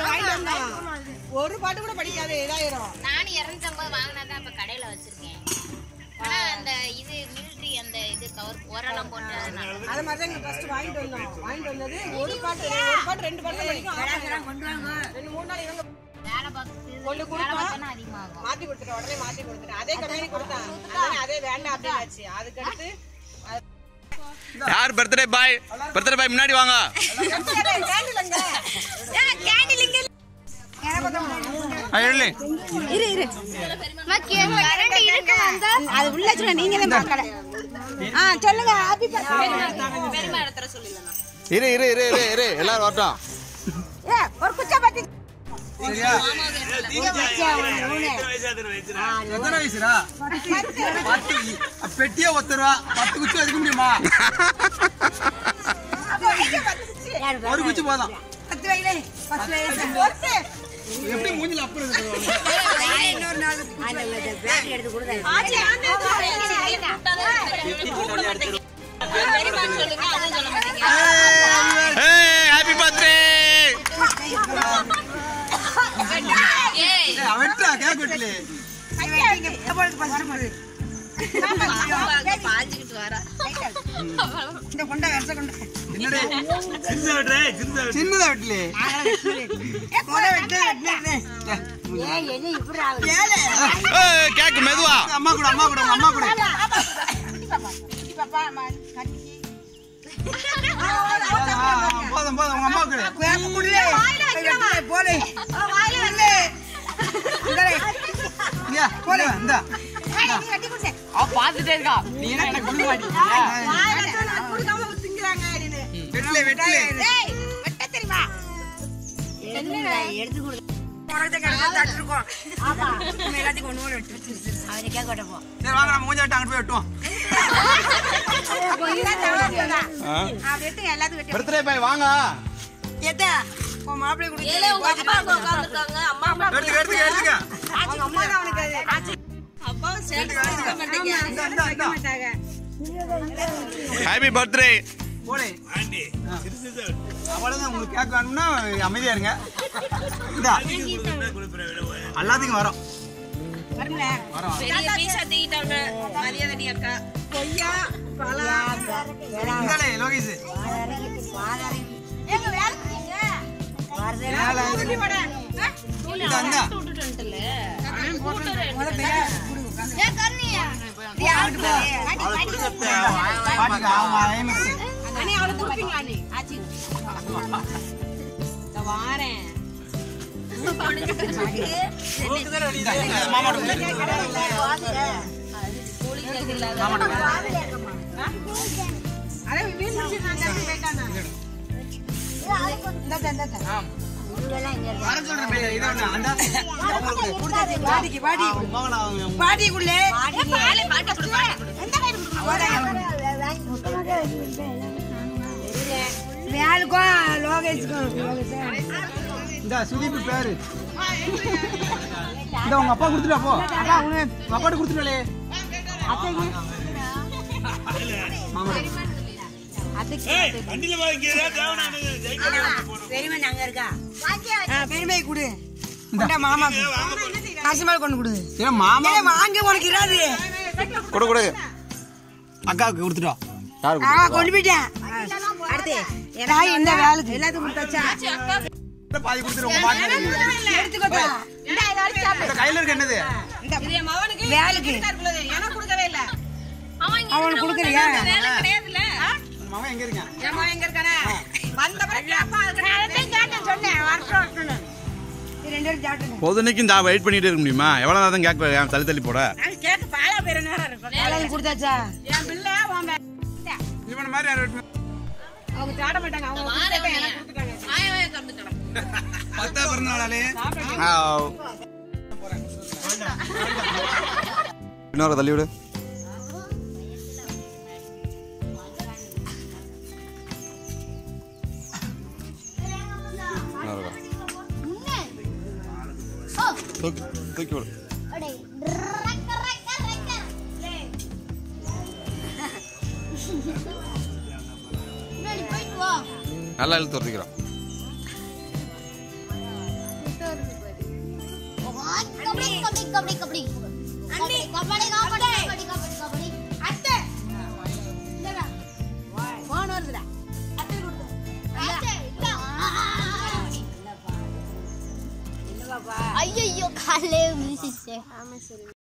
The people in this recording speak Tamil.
வாங்கிட்டு வந்தோம் ஒரு பாட்டு கூட படிக்காத இதாயிரும் நானும் இரநூத்தம்பது வாங்கினதான் இப்ப கடையில வச்சிருக்கேன் ஆனா அந்த இது மிலிட்ரி அந்த இது கவர் ஓரெல்லாம் போட்டு அதனால அது மாதிரி தான் ஃபர்ஸ்ட் வாங்கிட்டு வந்தோம் வாங்கிட்டு வந்தது ஒரு பாட்டு ஒரு பாட்டு ரெண்டு பாட்டு தான் படிக்கும் கொண்டு வாங்க ரெண்டு மூணு நாள் இவங்க வேலை பார்த்து கொண்டு வேலை கொடுத்தா பார்த்தோன்னா அதிகமாகும் மாத்தி கொடுத்துட்டேன் உடனே மாத்தி கொடுத்துட்டேன் அதே கம்பெனி கொடுத்தான் அதனால அதே வேண்டாம் அப்படின்னாச்சு அதுக்கடுத்து யார் பர்த்டே பாய் பர்த்டே பாய் முன்னாடி வாங்க ஆ, எழுலி. அது உள்ள சொல்ல நீங்க தான் பார்க்கல ஆ சொல்லுங்க ஹாப்பி இரு இரு இரு இரு இரு எல்லாரும் வரட்டும் ஏ ஒரு குச்சா பத்தி எத்தனை வயசுடா பத்து பெட்டியே ஒத்து ரூபா பத்து குச்சி எடுக்க முடியுமா ஒரு குச்சி போதும் பத்து வயலே பத்து வயசு எப்படி மூஞ்சில அப்புறம் இருக்கு இன்னொரு நாள் பேட்டரி எடுத்து கொடுங்க ஏய் ஹாப்பி பர்த்டே வெட்டா கேக் வெட்டல இந்த கொண்டா வருஷ கொண்டா என்னடே சின்னதா வெட்டல கொண்டா வெட்டு வெட்டு ஏன் எது இப்படி ஆகுது ஏய் கேக் மெதுவா அம்மா கூட அம்மா கூட உங்க அம்மா கூட பாப்பா அம்மா கட்டி போதும் போதும் உங்க அம்மா கூட வேப்ப குடிலே போலே வாயில வந்து இங்க போல இந்த கட்டி குடிச்சே அவ பாத்துட்டே இருக்கா நீ என்ன எனக்கு கொடுக்க மாட்டீங்க கொடுக்காம திங்கிறாங்க அப்படின்னு வெட்டல வெட்டல ஏய் வெட்ட தெரியுமா எடுத்து கொடு தட்டிருக்கோம் ஆமா எல்லாத்தையும் ஒண்ணு ஒண்ணு வெட்டு அவனை கேட்க விட்டப்போம் சரி வாங்க நம்ம மூஞ்ச வெட்ட அங்கிட்டு போய் வெட்டுவோம் அப்படி எடுத்து எல்லாத்தையும் வெட்டி பர்த்டே பாய் வாங்க எத்த உன் மாப்பிள்ளை கொடுத்து எடுத்துக்க எடுத்துக்க எடுத்துக்க அவங்க அம்மா தான் அவனுக்கு அது அப்பாவும் சேர்த்து கொடுக்க மாட்டேங்க இந்தா, இந்தா, இந்தா. மாட்டாங்க ஹாப்பி பர்த்டே போடு அவ்வளவுதான் உங்களுக்கு கேக் வேணும்னா அமைதியா இருங்க இந்தா எல்லாத்துக்கும் வரோம் வரும்ல வரோம் கொய்யா பழம் இந்தாலே லோகேஷ் எங்க வேலை செய்யுங்க மேல இந்தா, இந்தா. ஏ கண்ணியா பாட்டுக்கு அவங்க ஐமக்ஸ். அண்ணே அவளுக்கு கொடுப்பீங்களா அண்ணே ஆச்சி வாரேன் இந்தா, இந்தா, மாமாட்ட கொடு. மாமாட்ட கொடு. அதே வீடு முடிச்சிருந்தாங்க போயிட்டாங்க ஆம். வர சொல்றேன் பையா, இதை ஒண்ணு, அந்த அவங்களுக்கு கொடு. பாட்டிக்கு பாட்டி மகனா, அவங்க- பாட்டிக்குள்ளே வேலுக்கும் லோகேஷுக்கும் இந்தா சுதீப் பேரு இந்த உங்க அப்பா கொடுத்துட்டா போ உங்க அப்பாட்ட கொடுத்துட்டாலே பெருமை அங்க இருக்கா பெருமை கொடு இந்த மாமாக்கு நரசிம்மாள் கொண்டு கொடு ஏன் மாமா ஏய், வாங்க உனக்கு இராது கொடு கொடு அக்காவுக்கு கொடுத்துட்டோம் யாரு ஆ கொண்டு போயிட்டேன் அடுத்து ஏதாவது இந்த வேலைக்கு எல்லாத்துக்கும் கொடுத்தாச்சா பாதி கொடுத்துட்டு உங்க பாட்டி எடுத்துக்கோட்டா இந்த கையில இருக்க என்னது இது என் மகனுக்கு வேலைக்கு எனக்கு கொடுக்கவே இல்ல அவனுக்கு கொடுக்கலையா உங்க மகன் எங்க இருக்கான் என் மகன் எங்க இருக்கானே வந்த பிறகு கேப்பா அதுக்கு சொன்னேன் வரட்டும் வரட்டும்னு. இது ரெண்டு பேரும் சாப்பிட்டுங்க பொதுனைக்கும் இந்த வெயிட் பண்ணிட்டே இருக்க முடியுமா எவ்வளவு நேரம் தான் கேக் தள்ளி தள்ளி போட கேட்டு பாலா பேர நேரம் இருக்கும் வேலைக்கு கொடுத்தாச்சா என் பிள்ளை உன் மே- இவன மாதிரி யார் வெட்டுனா? அவங்க சாட மாட்டாங்க அவங்க கொடுத்ததை எனக்கு கொடுத்துட்டாங்க பத்தா பிறந்தநாளாலே இன்னொரு தள்ளி விடு இன்னொரு தூக்கி தூக்கி விடு நல்லா இழுத்து வரதுக்கிறோம் கபடி கபடி கபடி கபடி கபடி கபடி கபடி கபடி கபடி கபடி அத்தை போன் வருதுடா அத்தை, இல்ல. ஐயையோ காலே மிதிச்சிச்சு